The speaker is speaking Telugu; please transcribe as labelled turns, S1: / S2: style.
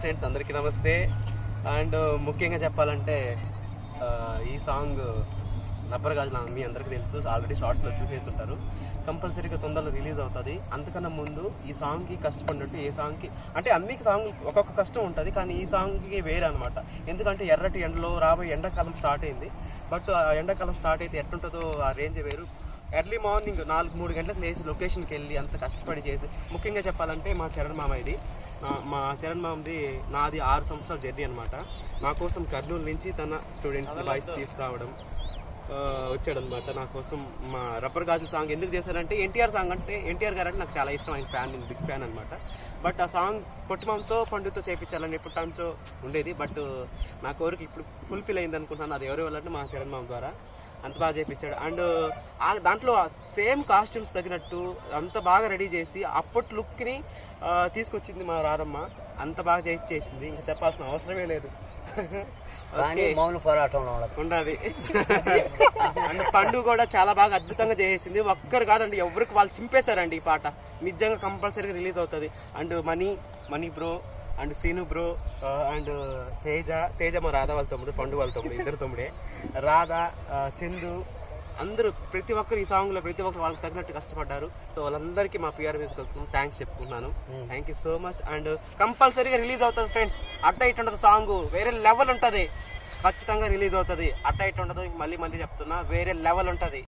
S1: ఫ్రెండ్స్ అందరికీ నమస్తే అండ్ ముఖ్యంగా చెప్పాలంటే ఆ, ఈ సాంగ్ రబ్బర్ గాజుల మీ అందరికీ తెలుసు ఆల్రెడీ షార్ట్స్లో చూసేసి ఉంటారు కంపల్సరీగా తొందరలో రిలీజ్ అవుతుంది అంతకన్నా ముందు ఈ సాంగ్కి కష్టపడినట్టు ఏ సాంగ్కి అంటే అన్ని సాంగ్ ఒక్కొక్క కష్టం ఉంటుంది కానీ ఈ సాంగ్కి వేరే అనమాట ఎందుకంటే ఎర్రటి ఎండలో రాబోయే ఎండాకాలం స్టార్ట్ అయింది బట్ ఆ ఎండాకాలం స్టార్ట్ అయితే ఎట్లుంటుందో ఆ రేంజ్ వేరు ఎర్లీ మార్నింగ్ నాలుగు మూడు గంటలకు లేచి లొకేషన్కి వెళ్ళి అంత కష్టపడి చేసి ముఖ్యంగా చెప్పాలంటే మా చరణ్ మామ ఇది నా- మా చరణ్ మామది నాది ఆరు సంవత్సరాల జర్నీ అనమాట నా కోసం కర్నూలు నుంచి తన స్టూడెంట్స్ బాయ్స్ తీసుకురావడం ఆ, వచ్చాడనమాట నా కోసం మా రబ్బర్ గాజుల సాంగ్ ఎందుకు చేశారంటే ఎన్టీఆర్ సాంగ్ అంటే ఎన్టీఆర్ గారు అంటే నాకు చాలా ఇష్టం ఆయన ఫ్యాన్ నేను బిగ్ ఫ్యాన్ అనమాట బట్ ఆ సాంగ్ పొట్టిమామతో పండుతో చేయించాలని ఎప్పుడు టైమ్స్ ఉండేది బట్ నా కోరిక ఇప్పుడు ఫుల్ఫిల్ అయింది అనుకుంటున్నాను అది ఎవరి వల్ల అంటే మా చరణ్ మామ ద్వారా అంత బాగా చేయించాడు అండ్ ఆ దాంట్లో సేమ్ కాస్ట్యూమ్స్ తగినట్టు అంత బాగా రెడీ చేసి అప్పటి లుక్ని తీసుకొచ్చింది మా రారమ్మ అంత బాగా చేసి చేసింది ఇంకా చెప్పాల్సిన అవసరమే లేదు
S2: కానీ
S1: ఓకే
S2: మౌన పోరాటంలో ఉండదు
S1: ఉండాలి అండ్ పండు కూడా చాలా బాగా అద్భుతంగా చేసింది ఒక్కరు కాదండి ఎవరికి వాళ్ళు చింపేశారండి ఈ పాట నిజంగా కంపల్సరీగా రిలీజ్ అవుతుంది and Mani Mani bro and Seenu bro and Teja Teja మా రాధా వాళ్ళ తమ్ముడు పండు వాళ్ళ తమ్ముడు ఇద్దరు తమ్ముడే రాధా ఆ, చందు అందరూ ప్రతి ఒక్కరు ఈ సాంగ్ లో ప్రతి ఒక్కరు వాళ్ళకి తగినట్టు కష్టపడ్డారు సో వాళ్ళందరికీ మా పిఆర్ మ్యూజిక్ థ్యాంక్స్ చెప్పుకున్నాను thank you so much and కంపల్సరీగా రిలీజ్ అవుతుంది ఫ్రెండ్స్ అట్ట ఇటు ఉంటుంది సాంగ్ వేరే లెవెల్ ఉంటుంది ఖచ్చితంగా రిలీజ్ అవుతుంది అట్ట ఇటు ఉండదు మళ్ళీ మళ్ళీ చెప్తున్నా వేరే లెవెల్ ఉంటుంది